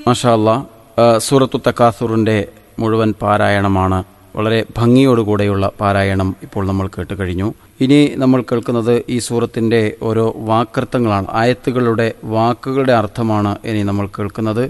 മഷാല്ല സൂറത്തു തക്കാസുറിൻ്റെ മുഴുവൻ പാരായണമാണ് വളരെ ഭംഗിയോടുകൂടെയുള്ള പാരായണം ഇപ്പോൾ നമ്മൾ കേട്ട് കഴിഞ്ഞു ഇനി നമ്മൾ കേൾക്കുന്നത് ഈ സൂറത്തിൻ്റെ ഓരോ വാക്കർത്ഥങ്ങളാണ് ആയത്തുകളുടെ വാക്കുകളുടെ അർത്ഥമാണ് ഇനി നമ്മൾ കേൾക്കുന്നത്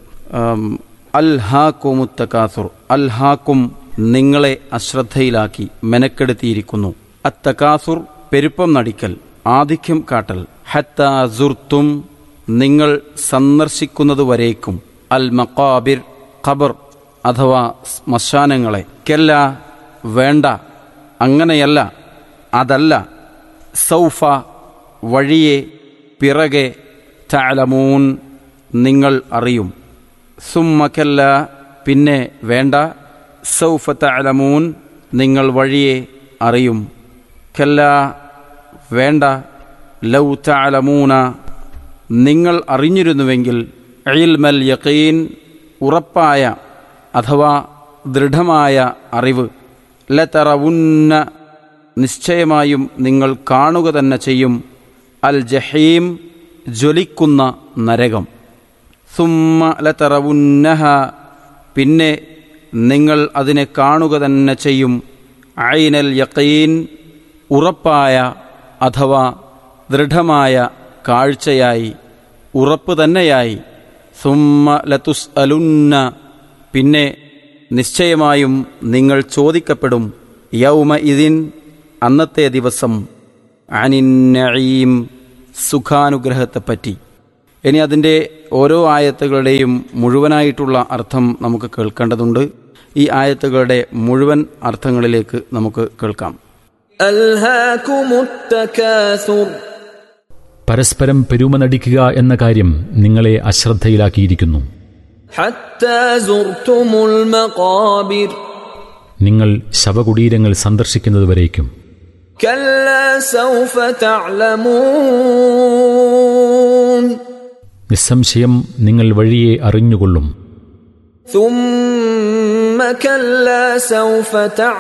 അൽഹാക്കുമുത്തക്കാസുർ അൽഹാക്കും നിങ്ങളെ അശ്രദ്ധയിലാക്കി മെനക്കെടുത്തിയിരിക്കുന്നു അത്തക്കാസുർ പെരുപ്പം നടിക്കൽ ആധിക്യം കാട്ടൽ ഹത്ത സുർത്തും നിങ്ങൾ സന്ദർശിക്കുന്നതുവരേക്കും അൽ മക്കാബിർ ഖബർ അഥവാ ശ്മശാനങ്ങളെ കെല്ല വേണ്ട അങ്ങനെയല്ല അതല്ല സൗഫ വഴിയെ പിറകെ തലമൂൻ നിങ്ങൾ അറിയും സുമ്മക്കല്ല പിന്നെ വേണ്ട സൗഫ തലമൂൻ നിങ്ങൾ വഴിയെ അറിയും കല്ല വേണ്ട ലൗ തലമൂന നിങ്ങൾ അറിഞ്ഞിരുന്നുവെങ്കിൽ ഇൽമൽ യക്കീൻ ഉറപ്പായ അഥവാ ദൃഢമായ അറിവ് ലതറവുന്ന നിശ്ചയമായും നിങ്ങൾ കാണുക തന്നെ ചെയ്യും അൽ ജഹീം ജ്വലിക്കുന്ന നരകം സുമ്മ ലതറവുന്നഹ പിന്നെ നിങ്ങൾ അതിനെ കാണുക തന്നെ ചെയ്യും ഐനൽ യക്കീൻ ഉറപ്പായ അഥവാ ദൃഢമായ കാഴ്ചയായി ഉറപ്പ് തന്നെയായി സുമ്മ ലതുസ് അലുന്ന പിന്നെ നിശ്ചയമായും നിങ്ങൾ ചോദിക്കപ്പെടും യൗമ ഇതിൻ അന്നത്തെ ദിവസം അനിന്നീം സുഖാനുഗ്രഹത്തെപ്പറ്റി ഇനി അതിൻ്റെ ഓരോ ആയത്തുകളുടെയും മുഴുവനായിട്ടുള്ള അർത്ഥം നമുക്ക് കേൾക്കേണ്ടതുണ്ട് ഈ ആയത്തുകളുടെ മുഴുവൻ അർത്ഥങ്ങളിലേക്ക് നമുക്ക് കേൾക്കാം ألهاكم التكاثر പരസ്പരം പെരുമ നടിക്കുക എന്ന കാര്യം നിങ്ങളെ അശ്രദ്ധയിലാക്കിയിരിക്കുന്നു حتى زرتم المقابر നിങ്ങൾ ശവകുടീരങ്ങൾ സന്ദർശിക്കുന്നതുവരേക്കും كلا سوف تعلمون നിസ്സംശയം നിങ്ങൾ വഴിയെ അറിഞ്ഞുകൊള്ളും ثم كلا سوف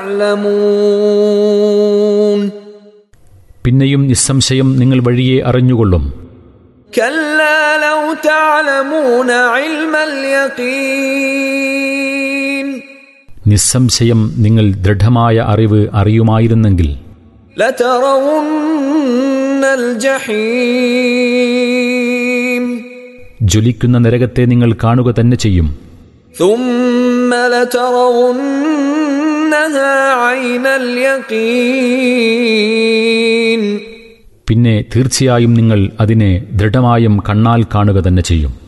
تعلمون പിന്നെയും നിസ്സംശയം നിങ്ങൾ വഴിയെ അറിഞ്ഞുകൊള്ളും كلا لو تعلمون علم اليقين നിസ്സംശയം നിങ്ങൾ ദൃഢമായ അറിവ് അറിയുമായിരുന്നെങ്കിൽ لترون الجحيم ജ്വലിക്കുന്ന നരകത്തെ നിങ്ങൾ കാണുക തന്നെ ചെയ്യും ثم لترونها عين اليقين പിന്നെ തീർച്ചയായും നിങ്ങൾ അതിനെ ദൃഢമായും കണ്ണാൽ കാണുക തന്നെ ചെയ്യും